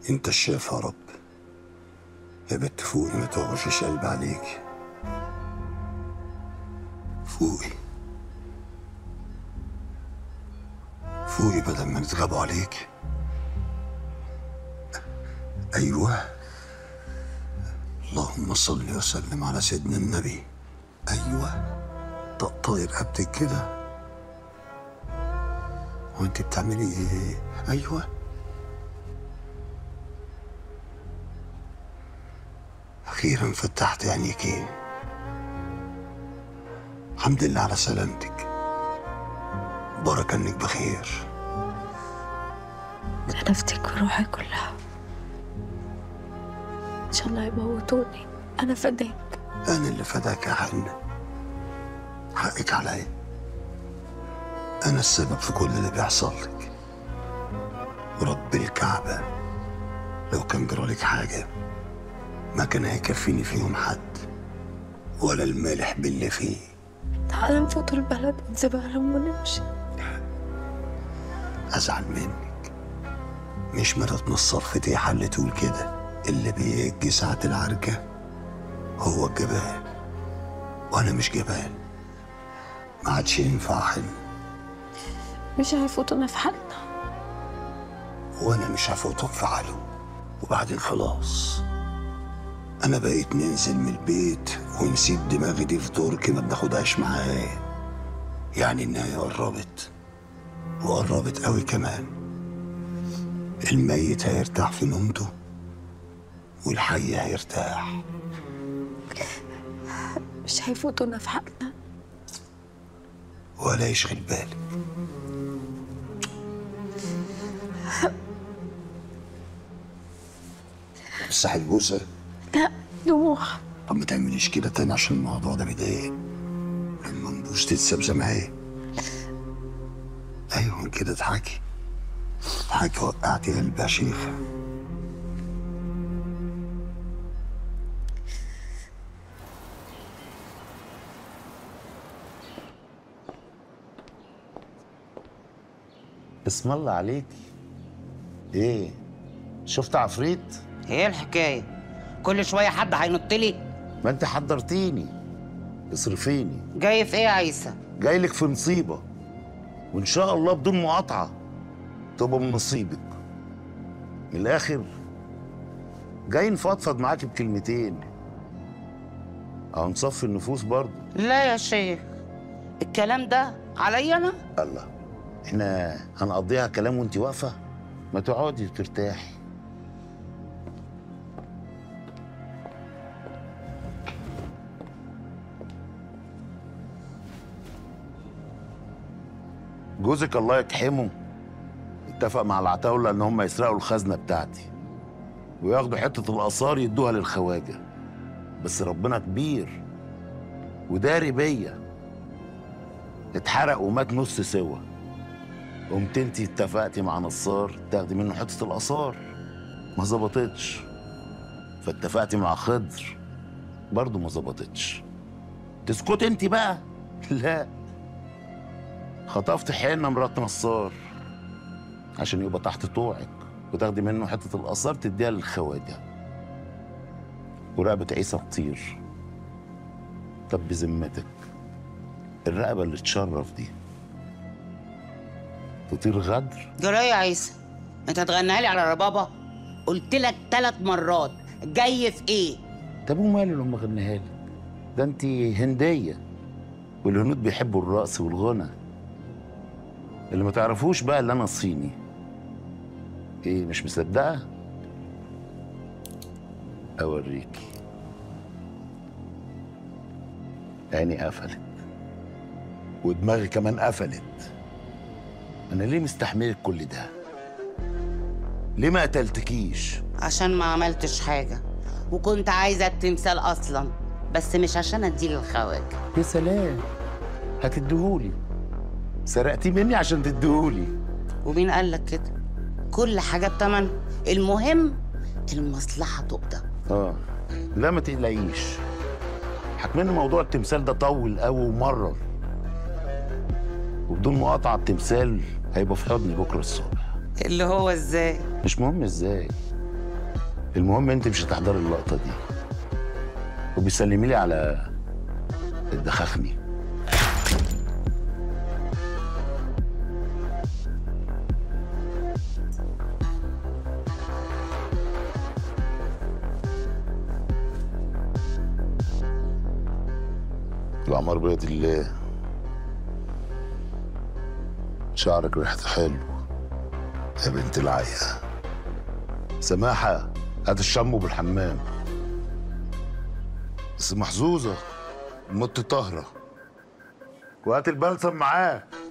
انت الشاف يا رب يا بنت فوقي ما توقفش قلب عليك فوقي فوقي بدل ما نتغابوا عليك ايوه اللهم صل وسلم على سيدنا النبي ايوه طقطقي رقبتك كده وانت بتعملي ايه ايوه اخيرا فتحت عينيكي الحمد لله على سلامتك بركة انك بخير حلفتك بروحي كلها ان شاء الله يموتوني انا فداك انا اللي فداك يا حنة حقك عليا انا السبب في كل اللي بيحصل لك ورب الكعبة لو كان جرالك حاجة ما كان هيكفيني فيهم حد ولا المالح باللي فيه تعال نفوت البلد الزبالة ونمشي ازعل منك مش مرات من الصرفتيحة اللي تقول كده اللي بيجي ساعة العركة هو الجبال وانا مش جبال ما عادش ينفع حلم مش هيفوتونا في حالنا وانا مش هفوتهم في حاله وبعدين خلاص انا بقيت ننزل من البيت ونسيب دماغي دي في دورك ما بناخدهاش معايا يعني النهاية قربت وقربت قوي كمان الميت هيرتاح في نومته والحي هيرتاح مش هيفوتونا في حالنا ولا يشغل بالك مسح البوسة لا دموع طب ما تعمليش كده تاني عشان الموضوع ده بيضايقني لما نبوس تتساب زي ما هي ايوه كده اضحكي اضحكي وقعتي قلبي يا شيخة اسم الله عليك ايه شفت عفريت ايه الحكايه كل شويه حد هينط لي ما انت حضرتيني اصرفيني جاي في ايه يا عيسى جاي لك في مصيبه وان شاء الله بدون مقاطعه تبقى من نصيبك من الاخر جاي نفضفض معاك بكلمتين او نصفي النفوس برضه لا يا شيخ الكلام ده عليا انا الله احنا هنقضيها كلام وانت واقفه ما تقعدي وترتاحي جوزك الله يكحمه اتفق مع العتاولة ان هم يسرقوا الخزنة بتاعتي وياخدوا حتة الآثار يدوها للخواجة بس ربنا كبير وداري بيا اتحرق ومات نص سوا قمت انتي اتفقتي مع نصار تاخدي منه حتة الآثار ما ظبطتش فاتفقتي مع خضر برضه ما ظبطتش تسكت انتي بقى لا خطفت حنة مرات نصار عشان يبقى تحت طوعك وتاخدي منه حتة الآثار تديها للخواجة ورقبة عيسى تطير طب بذمتك الرقبة اللي تشرف دي تطير غدر جرايه يا عيسى انت هتغنيها لي على ربابه قلت لك ثلاث مرات جاي في ايه طب وماله لما غنيها لك ده انت هندية والهنود بيحبوا الرقص والغنى اللي ما تعرفوش بقى اللي انا صيني ايه مش مصدقة اوريكي عيني قفلت ودماغي كمان قفلت انا ليه مستحملك كل ده ليه ما قتلتكيش عشان ما عملتش حاجه وكنت عايزه التمثال اصلا بس مش عشان اديه للخواجه يا سلام هتديهولي سرقتي مني عشان تديهولي ومين قال لك كده كل حاجه بتمن المهم المصلحه تقضى اه لا ما تقلقيش حكمنا موضوع التمثال ده طول قوي ومرر وبدون مقاطعة التمثال هيبقى في حضني بكرة الصبح اللي هو ازاي مش مهم ازاي المهم انت مش هتحضري اللقطه دي وبيسلمي لي على الدخخني العمار بيد الله شعرك ريحته حلو يا بنت العيا سماحة هات الشامبو بالحمام بس محظوظة مت طاهرة وهات البلسم معاك